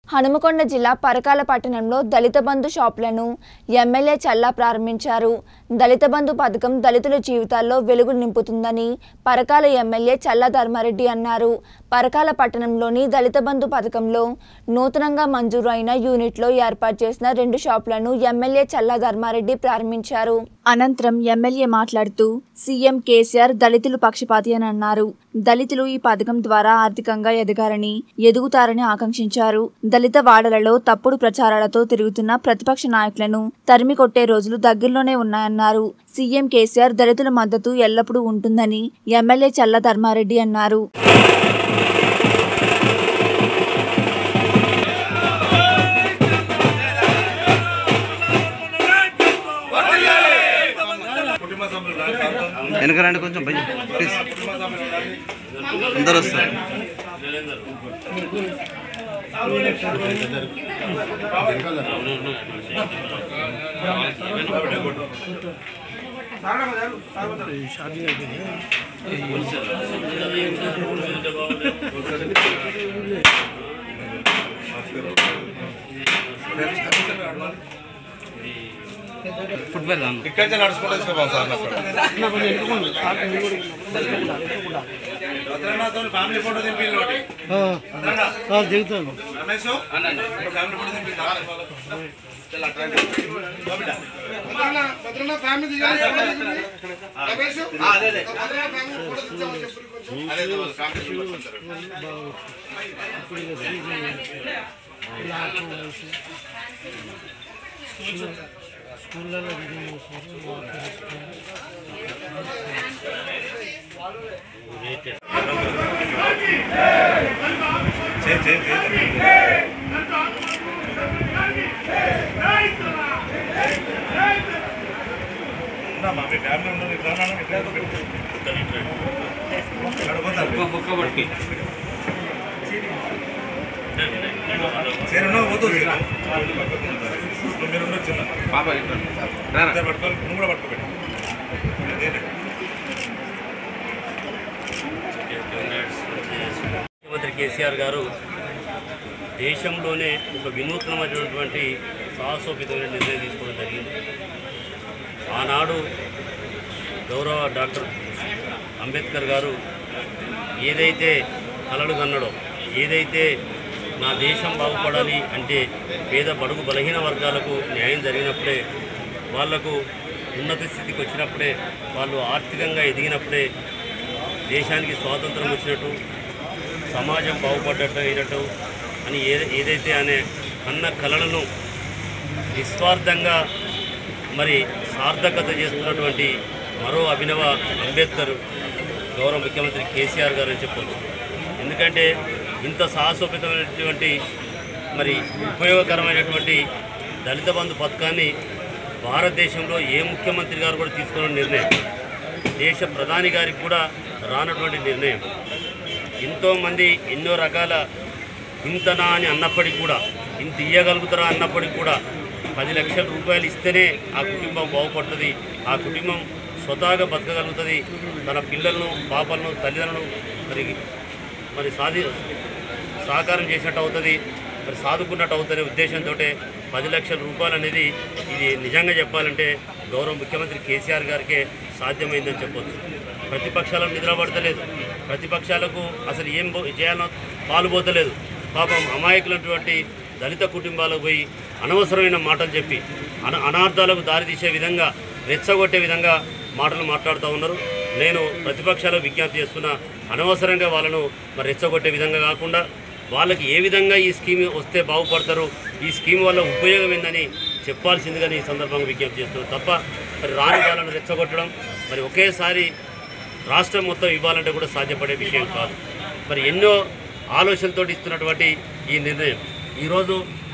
హనుమకొండ జిల్లా పరకాల పట్టణంలో దళిత బంధు షాపులను ఎమ్మెల్యే చల్లా ప్రారంభించారు దళిత బంధు పథకం దళితుల జీవితాల్లో వెలుగు నింపుతుందని పరకాల ఎమ్మెల్యే చల్లా ధర్మారెడ్డి అన్నారు పరకాల పట్టణంలోని దళిత బంధు పథకంలో నూతనంగా మంజూరు అయిన యూనిట్లో ఏర్పాటు చేసిన రెండు షాపులను ఎమ్మెల్యే చల్లా ధర్మారెడ్డి ప్రారంభించారు అనంతరం ఎమ్మెల్యే మాట్లాడుతూ సీఎం కేసీఆర్ దళితులు పక్షపాతి అని అన్నారు దళితులు ఈ పథకం ద్వారా ఆర్థికంగా ఎదగారని ఎదుగుతారని ఆకాంక్షించారు దళిత వాడలలో తప్పుడు ప్రచారాలతో తిరుగుతున్న ప్రతిపక్ష నాయకులను తరిమి కొట్టే రోజులు దగ్గరలోనే ఉన్నాయన్నారు సీఎం కేసీఆర్ దళితుల మద్దతు ఎల్లప్పుడూ ఉంటుందని ఎమ్మెల్యే చల్ల ధర్మారెడ్డి అన్నారు వెనక రండి కొంచెం భయ్య ప్లీజ్ అందరు వస్తారు ఫుట్బాల్ ఇక్కడి నుంచి నడుచుకుంటూ తీసుకుపోతాం సార్ ఫ్యామిలీ ఫోటో దింపి దిగుతాను రమేష్ ఫ్యామిలీ ఫోటో దింపి స్కూళ్ళలో రిలీజ్ చేశారు చేయి చేయి చేయి ఉన్నామా మీ ఫ్యామిలీ ఉన్నది ఇట్లా ఉన్నాను ఇట్లా పెట్టు. ఇక్కడ పోతారు. సరే ఉన్నావు పోతావు సరే. నువ్వు మీరు ఉండొచ్చు చిన్న. ఇద్దరు పట్టుకోవాలి నువ్వు కూడా పట్టుకోబెట్టు అదేంటి? ముఖ్యమంత్రి కేసీఆర్ గారు దేశంలోనే ఒక వినూత్నమైనటువంటి సాహసోపితమైన నిర్ణయం తీసుకోవడం జరిగింది ఆనాడు గౌరవ డాక్టర్ అంబేద్కర్ గారు ఏదైతే కలలు కన్నడో ఏదైతే నా దేశం బాగుపడాలి అంటే పేద బడుగు బలహీన వర్గాలకు న్యాయం జరిగినప్పుడే వాళ్లకు ఉన్నత స్థితికి వచ్చినప్పుడే వాళ్ళు ఆర్థికంగా ఎదిగినప్పుడే దేశానికి స్వాతంత్రం వచ్చినట్టు సమాజం బాగుపడ్డట్టు అయినట్టు అని ఏ ఏదైతే అనే అన్న కళలను నిస్వార్థంగా మరి సార్థకత చేస్తున్నటువంటి మరో అభినవ అంబేద్కర్ గౌరవ ముఖ్యమంత్రి కేసీఆర్ గారు అని చెప్పొచ్చు ఎందుకంటే ఇంత సాహసోపేతమైనటువంటి మరి ఉపయోగకరమైనటువంటి దళిత బంధు పథకాన్ని భారతదేశంలో ఏ ముఖ్యమంత్రి గారు కూడా తీసుకున్న నిర్ణయం దేశ ప్రధాని గారికి కూడా రానటువంటి నిర్ణయం ఎంతోమంది ఎన్నో రకాల ఇంతనా అని అన్నప్పటికీ కూడా ఇంత ఇయ్యగలుగుతారా అన్నప్పటికీ కూడా పది లక్షల రూపాయలు ఇస్తేనే ఆ కుటుంబం బాగుపడుతుంది ఆ కుటుంబం స్వతహాగా బతకగలుగుతుంది తన పిల్లలను పాపలను తల్లిదండ్రులను మరి మరి సాధి సహకారం చేసినట్టు అవుతుంది మరి సాదుకున్నట్టు అవుతుంది ఉద్దేశంతో పది లక్షల రూపాయలు అనేది ఇది నిజంగా చెప్పాలంటే గౌరవ ముఖ్యమంత్రి కేసీఆర్ గారికే సాధ్యమైందని చెప్పొచ్చు ప్రతిపక్షాలకు నిద్రపడతలేదు ప్రతిపక్షాలకు అసలు ఏం బో- చేయాలో పాలుపోతలేదు పాపం అమాయకులైనటువంటి దళిత కుటుంబాలకు పోయి అనవసరమైన మాటలు చెప్పి అన అనార్థాలకు దారితీసే విధంగా రెచ్చగొట్టే విధంగా మాటలు మాట్లాడుతూ ఉన్నారు నేను ప్రతిపక్షాలకు విజ్ఞప్తి చేస్తున్నా అనవసరంగా వాళ్ళను మరి రెచ్చగొట్టే విధంగా కాకుండా వాళ్ళకి ఏ విధంగా ఈ స్కీమ్ వస్తే బాగుపడతారు ఈ స్కీమ్ వల్ల ఉపయోగం ఏందని చెప్పాల్సిందిగా ఈ సందర్భంగా విజ్ఞప్తి చేస్తున్నాను తప్ప మరి రాని వాళ్ళను రెచ్చగొట్టడం మరి ఒకేసారి రాష్ట్రం మొత్తం ఇవ్వాలంటే కూడా సాధ్యపడే విషయం కాదు మరి ఎన్నో ఆలోచనలతో ఇస్తున్నటువంటి ఈ నిర్ణయం ఈరోజు